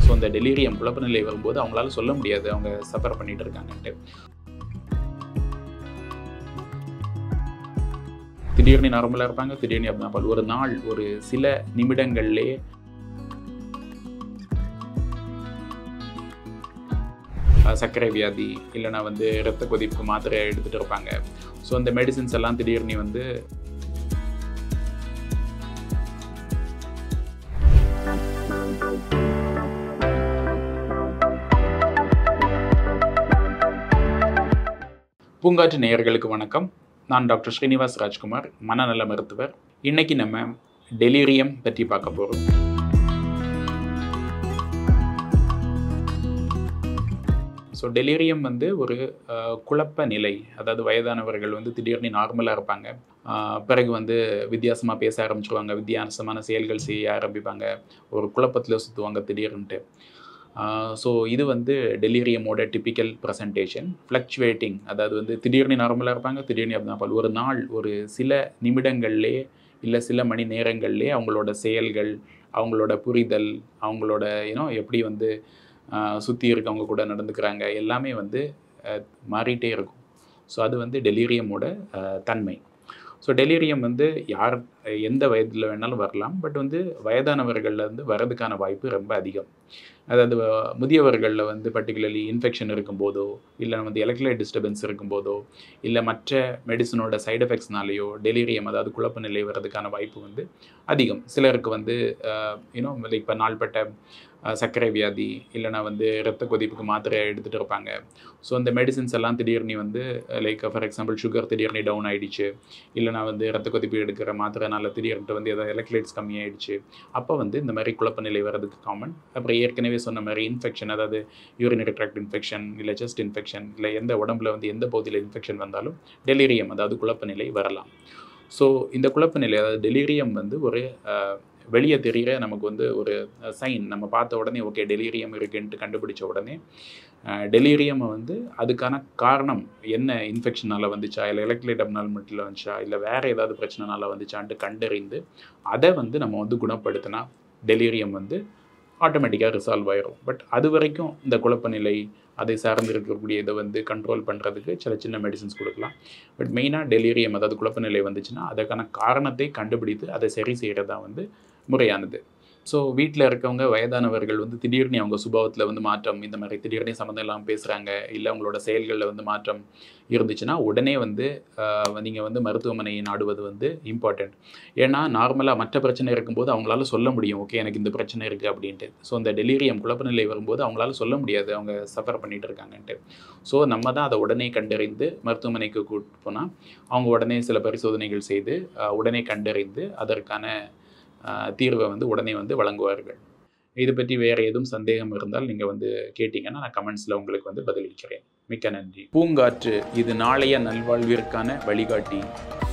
so அந்த delirium குழப்ப நிலை வரும்போது அவங்களால சொல்ல முடியாது அவங்க சஃபர் பண்ணிட்டு இருக்காங்கன்ட்டு திடீர்னு நார்மலாக இருப்பாங்க திடீர்னு அப்படின்னா ஒரு நாள் ஒரு சில நிமிடங்கள்லே அஹ், சர்க்கரை வியாதி இல்லைன்னா வந்து இரத்த கொதிப்பு மாத்திரை எடுத்துகிட்டு இருப்பாங்க ஸோ அந்த மெடிசின்ஸ் எல்லாம் திடீர்னு வந்து பூங்காற்று நேயர்களுக்கு வணக்கம் நான் டாக்டர் ஸ்ரீனிவாஸ் ராஜ்குமார் மனநல மருத்துவர் இன்னைக்கு நம்ம டெலிரியம் பற்றி பார்க்க போகிறோம் ஸோ டெலிரியம் வந்து ஒரு அஹ், குழப்ப நிலை அதாவது வயதானவர்கள் வந்து திடீர்னு நார்மலாக இருப்பாங்க அஹ், பிறகு வந்து வித்தியாசமாக பேச ஆரம்பிச்சிருவாங்க வித்தியாசமான செயல்கள் செய்ய ஆரம்பிப்பாங்க ஒரு குழப்பத்தில் சுற்றுவாங்க திடீர்னுட்டு ஸோ இது வந்து டெலிரியமோட டிப்பிக்கல் ப்ரெசன்டேஷன் ஃப்ளக்சுவேட்டிங் அதாவது வந்து திடீர்னு நார்மலாக இருப்பாங்க திடீர்னு அப்படின்னா ஒரு நாள் ஒரு சில நிமிடங்கள்லே இல்லை சில மணி நேரங்கள்லே அவங்களோட செயல்கள் அவங்களோட புரிதல் அவங்களோட யூனோ எப்படி வந்து சுற்றி இருக்கவங்க கூட நடந்துக்கிறாங்க எல்லாமே வந்து அஹ், மாறிட்டே இருக்கும் ஸோ அது வந்து டெலிரியமோட அஹ், தன்மை ஸோ டெலிரியம் வந்து யார் எந்த வயதில் வேணாலும் வரலாம் பட் வந்து வயதானவர்களில் வந்து வரதுக்கான வாய்ப்பு ரொம்ப அதிகம் அதாவது அஹ், முதியவர்களில் வந்து பர்டிகுலர்லி இன்ஃபெக்ஷன் இருக்கும்போதோ இல்லை வந்து எலக்ட்ரைட் டிஸ்டர்பன்ஸ் இருக்கும்போதோ இல்லை மற்ற மெடிசனோட சைடு எஃபெக்ட்ஸ்னாலேயோ டெலிரியம் அதாவது குழப்ப நிலை வர்றதுக்கான வாய்ப்பு வந்து அதிகம் சிலருக்கு வந்து யூனோ இப்போ நாள்பட்ட அஹ், சர்க்கரை வியாதி இல்லைனா வந்து இரத்த கொதிப்புக்கு மாத்திரை எடுத்துகிட்டு இருப்பாங்க ஸோ அந்த மெடிசின்ஸ் எல்லாம் திடீர்னு வந்து லைக் ஃபார் எக்ஸாம்பிள் சுகர் திடீர்னு டவுன் ஆயிடுச்சு இல்லைனா வந்து இரத்த கொதிப்பு எடுக்கிற மாத்திரைனால திடீர்னு வந்து ஏதாவது எலக்ட்ரைட்ஸ் கம்மியாயிடுச்சு அப்போ வந்து இந்த மாதிரி குழப்ப நிலை வர்றதுக்கு காமன் அப்புறம் ஏற்கனவே சொன்ன மாதிரி இன்ஃபெக்ஷன் அதாவது யூரினரி ட்ராக்ட் இன்ஃபெக்ஷன் இல்லை செஸ்ட் இன்ஃபெக்ஷன் இல்லை எந்த உடம்புல வந்து எந்த பகுதியில் இன்ஃபெக்ஷன் வந்தாலும் டெலிரியம் அதாவது குழப்ப நிலை வரலாம் ஸோ இந்த குழப்ப நிலை அதாவது டெலிரியம் வந்து ஒரு அஹ், வெளியே தெரிகிற நமக்கு வந்து ஒரு சைன் நம்ம பார்த்த உடனே ஓகே டெலிரியம் இருக்குன்ட்டு கண்டுபிடிச்ச உடனே டெலிரியம் வந்து அதுக்கான காரணம் என்ன இன்ஃபெக்ஷனால் வந்துச்சா இல்லை எலக்ட்ரேட் அப்னால்மெண்ட்டில் வந்துச்சா இல்லை வேறு ஏதாவது பிரச்சனைனால வந்துச்சான்ட்டு கண்டறிந்து அதை வந்து நம்ம வந்து குணப்படுத்தினா டெலிரியம் வந்து ஆட்டோமேட்டிக்காக ரிசால்வ் ஆயிரும் பட் அது வரைக்கும் இந்த குழப்ப நிலை அதை சார்ந்து இருக்கக்கூடிய இதை வந்து கண்ட்ரோல் பண்ணுறதுக்கு சில சின்ன மெடிசின்ஸ் கொடுக்கலாம் பட் மெயினாக டெலிரியம் அதாவது குழப்ப நிலை வந்துச்சுன்னா அதற்கான காரணத்தை கண்டுபிடித்து அதை சரி செய்கிறது தான் வந்து முறையானது ஸோ வீட்டில் இருக்கவங்க வயதானவர்கள் வந்து திடீர்னு அவங்க சுபாவத்தில் வந்து மாற்றம் இந்த மாதிரி திடீர்னு சம்மந்தம் இல்லாமல் பேசுகிறாங்க இல்லை அவங்களோட செயல்களில் வந்து மாற்றம் இருந்துச்சுன்னா உடனே வந்து நீங்கள் வந்து மருத்துவமனையை நாடுவது வந்து இம்பார்ட்டண்ட் ஏன்னா நார்மலாக மற்ற பிரச்சனை இருக்கும்போது அவங்களால சொல்ல முடியும் ஓகே எனக்கு இந்த பிரச்சனை இருக்குது அப்படின்ட்டு ஸோ அந்த டெலிரியம் குழப்ப நிலை வரும்போது அவங்களால சொல்ல முடியாது அவங்க சஃபர் பண்ணிட்டு இருக்காங்கன்ட்டு ஸோ நம்ம தான் அதை உடனே கண்டறிந்து மருத்துவமனைக்கு கூட்டு போனால் அவங்க உடனே சில பரிசோதனைகள் செய்து அஹ், உடனே கண்டறிந்து அதற்கான அஹ், தீர்வை வந்து உடனே வந்து வழங்குவார்கள் இது பற்றி வேறு எதுவும் சந்தேகம் இருந்தால் நீங்கள் வந்து கேட்டிங்கன்னா நான் கமெண்ட்ஸில் உங்களுக்கு வந்து பதிலளிக்கிறேன் மிக்க நன்றி பூங்காற்று இது நாளைய நல்வாழ்விற்கான வழிகாட்டி